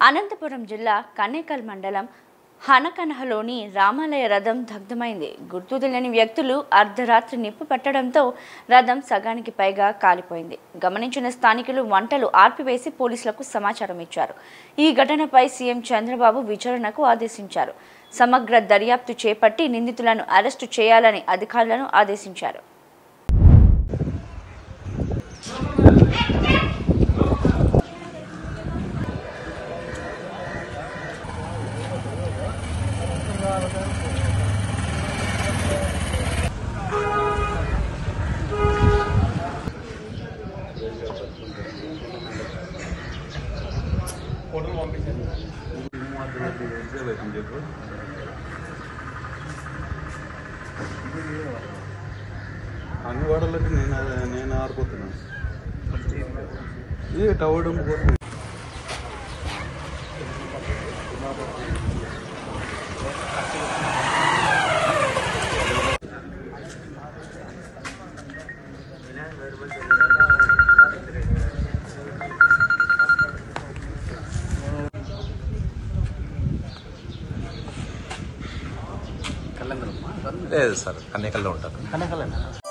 అనంతపురం జిల్లా కనేకల్ మండలం హనకనహలోని రామాలయ రథం దగ్ధమైంది గుర్తు తెలియని వ్యక్తులు అర్ధరాత్రి నిప్పు పెట్టడంతో రథం సగానికి పైగా కాలిపోయింది గమనించిన స్థానికులు వంటలు ఆర్పివేసి పోలీసులకు సమాచారం ఇచ్చారు ఈ ఘటనపై సీఎం చంద్రబాబు విచారణకు ఆదేశించారు సమగ్ర దర్యాప్తు చేపట్టి నిందితులను అరెస్టు చేయాలని అధికారులను ఆదేశించారు అన్ని వాడలకి నేను నేను ఆరిపోతున్నాను ఇది టవర్ డంప్ కోసం లేదు సార్ కన్నికల్లో ఉంటారు